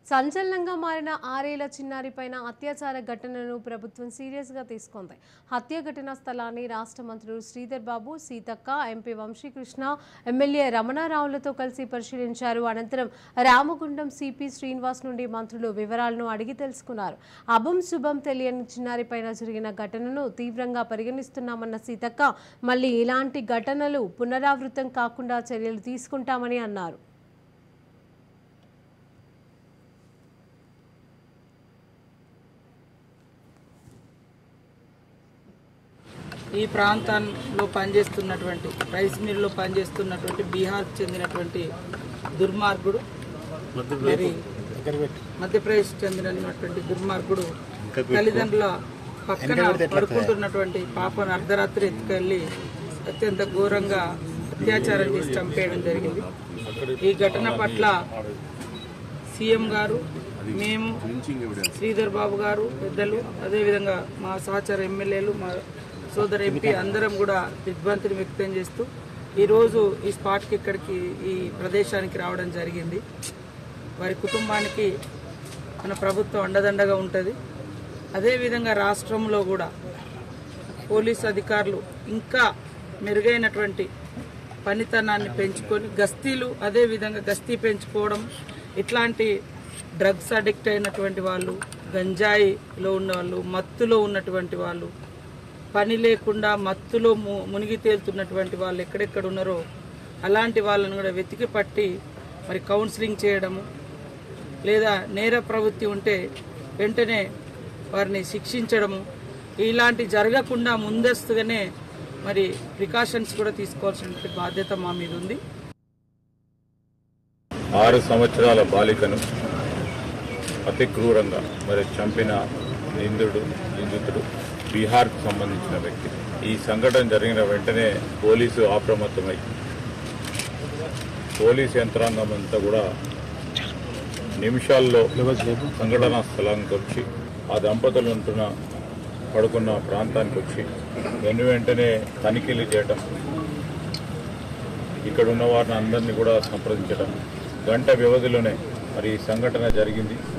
సంచలనంగా మారిన ఆరేళ్ల చిన్నారి పైన అత్యాచార ఘటనను ప్రభుత్వం సీరియస్గా తీసుకుంది హత్య ఘటనా స్థలాన్ని రాష్ట్ర మంత్రులు శ్రీధర్ బాబు సీతక్క ఎంపీ వంశీకృష్ణ ఎమ్మెల్యే రమణారావులతో కలిసి పరిశీలించారు అనంతరం రామగుండం సిపి శ్రీనివాస్ నుండి మంత్రులు వివరాలను అడిగి తెలుసుకున్నారు అభం శుభం తెలియని చిన్నారి పైన జరిగిన ఘటనను తీవ్రంగా పరిగణిస్తున్నామన్న సీతక్క మళ్ళీ ఇలాంటి ఘటనలు పునరావృతం కాకుండా చర్యలు తీసుకుంటామని అన్నారు ఈ ప్రాంతంలో పనిచేస్తున్నటువంటి రైస్ మిల్లో పనిచేస్తున్నటువంటి బీహార్కు చెందినటువంటి దుర్మార్గుడు మరి మధ్యప్రదేశ్ చెందినటువంటి దుర్మార్గుడు తల్లిదండ్రుల పక్కన పడుకుంటున్నటువంటి పాపను అర్ధరాత్రి ఎత్తుకెళ్లి అత్యంత ఘోరంగా అత్యాచారం చేసి చంపేయడం జరిగింది ఈ ఘటన పట్ల సీఎం గారు మేము శ్రీధర్ బాబు గారు పెద్దలు అదేవిధంగా మా సహచర ఎమ్మెల్యేలు మా సోదర ఎంపీ అందరం కూడా దిగ్భ్రాంతిని వ్యక్తం చేస్తూ ఈరోజు ఈ స్పాట్కి ఇక్కడికి ఈ ప్రదేశానికి రావడం జరిగింది వారి కుటుంబానికి మన ప్రభుత్వం అండదండగా ఉంటుంది అదేవిధంగా రాష్ట్రంలో కూడా పోలీస్ అధికారులు ఇంకా మెరుగైనటువంటి పనితనాన్ని పెంచుకొని గస్తీలు అదేవిధంగా గస్తీ పెంచుకోవడం ఇట్లాంటి డ్రగ్స్ అడిక్ట్ అయినటువంటి వాళ్ళు గంజాయిలో ఉన్న వాళ్ళు మత్తులో ఉన్నటువంటి వాళ్ళు పని లేకుండా మత్తులో ము- మునిగి తేలుతున్నటువంటి వాళ్ళు ఎక్కడెక్కడ ఉన్నారో అలాంటి వాళ్ళని కూడా వెతికి పట్టి మరి కౌన్సిలింగ్ చేయడము లేదా నేర ప్రవృత్తి ఉంటే వెంటనే వారిని శిక్షించడము ఇలాంటి జరగకుండా ముందస్తుగానే మరి ప్రికాషన్స్ కూడా తీసుకోవాల్సిన బాధ్యత మా మీద ఉంది ఆరు సంవత్సరాల బాలికను అతి క్రూరంగా మరి చంపిన నిందుడు నిందితుడు బీహార్కు సంబంధించిన వ్యక్తి ఈ సంఘటన జరిగిన వెంటనే పోలీసు అప్రమత్తమై పోలీసు యంత్రాంగం అంతా కూడా నిమిషాల్లో సంఘటనా స్థలానికి వచ్చి ఆ దంపతులు ఉంటున్న పడుకున్న ప్రాంతానికి వచ్చి వెను వెంటనే తనిఖీలు చేయటం ఇక్కడ ఉన్న వారిని అందరినీ కూడా సంప్రదించడం గంట వ్యవధిలోనే మరి ఈ సంఘటన జరిగింది